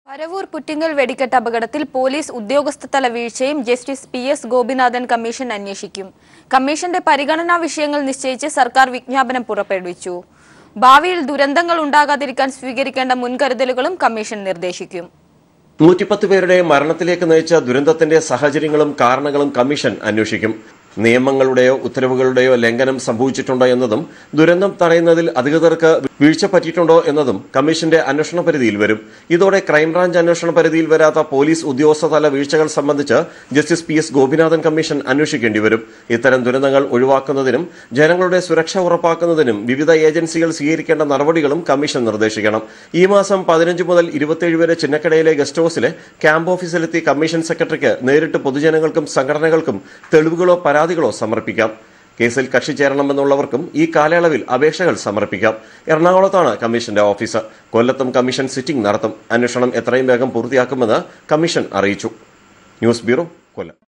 പരവൂർ പുറ്റിങ്ങൽ വെടിക്കെട്ട് അപകടത്തിൽ പോലീസ് ഉദ്യോഗസ്ഥതല വീഴ്ചയും justice P S Gopinathan commission അന്വേഷിക്കും കമ്മീഷന്റെ പരിഗണനാ വിഷയങ്ങൾ നിശ്ചയിച്ച് സർക്കാർ വിജ്ഞാപനം പുറപ്പെടുവിച്ചു ഭാവിയിൽ ദുരന്തങ്ങൾ ഉണ്ടാകാതിരിക്കാൻ സ്വീകരിക്കേണ്ട മുൻകരുതലുകളും കമ്മീഷൻ നിർദ്ദേശിക്കും നൂറ്റിപ്പത്ത് പേരുടെ മരണത്തിലേക്ക് നയിച്ച ദുരന്തത്തിന്റെ സാഹചര്യങ്ങളും കാരണങ്ങളും കമ്മീഷൻ അന്വേഷിക്കും നിയമങ്ങളുടെയോ ഉത്തരവുകളുടെയോ ലംഘനം സംഭവിച്ചിട്ടുണ്ടോ എന്നതും ദുരന്തം തടയുന്നതിൽ അധികൃതർക്ക് വീഴ്ച പറ്റിയിട്ടുണ്ടോ എന്നതും കമ്മീഷന്റെ അന്വേഷണ പരിധിയിൽ വരും ഇതോടെ ക്രൈംബ്രാഞ്ച് അന്വേഷണ പരിധിയിൽ വരാത്ത പോലീസ് ഉദ്യോഗസ്ഥതല വീഴ്ചകൾ സംബന്ധിച്ച് justice P S Gopinathan commission അന്വേഷിക്കേണ്ടി വരും ഇത്തരം ദുരന്തങ്ങൾ ഒഴിവാക്കുന്നതിനും ജനങ്ങളുടെ സുരക്ഷ ഉറപ്പാക്കുന്നതിനും വിവിധ ഏജൻസികൾ സ്വീകരിക്കേണ്ട നടപടികളും കമ്മീഷൻ നിർദ്ദേശിക്കണം ഈ മാസം പതിനഞ്ച് മുതൽ ഇരുപത്തിയേഴ് വരെ ചിന്നക്കടയിലെ ഗസ്റ്റ് ഹൌസിലെ ക്യാമ്പ് ഓഫീസിലെത്തി കമ്മീഷൻ സെക്രട്ടറിക്ക് നേരിട്ട് പൊതുജനങ്ങൾക്കും സംഘടനകൾക്കും തെളിവുകളോ പരാതികളോ സമർപ്പിക്കാം കേസിൽ കക്ഷി ചേരണമെന്നുള്ളവർക്കും ഈ കാലയളവിൽ അപേക്ഷകൾ സമർപ്പിക്കാം എറണാകുളത്താണ് കമ്മീഷന്റെ ഓഫീസ് കൊല്ലത്തും കമ്മീഷൻ സിറ്റിംഗ് നടത്തും അന്വേഷണം എത്രയും വേഗം പൂർത്തിയാക്കുമെന്ന് കമ്മീഷൻ അറിയിച്ചു ന്യൂസ് ബ്യൂറോ കൊല്ലം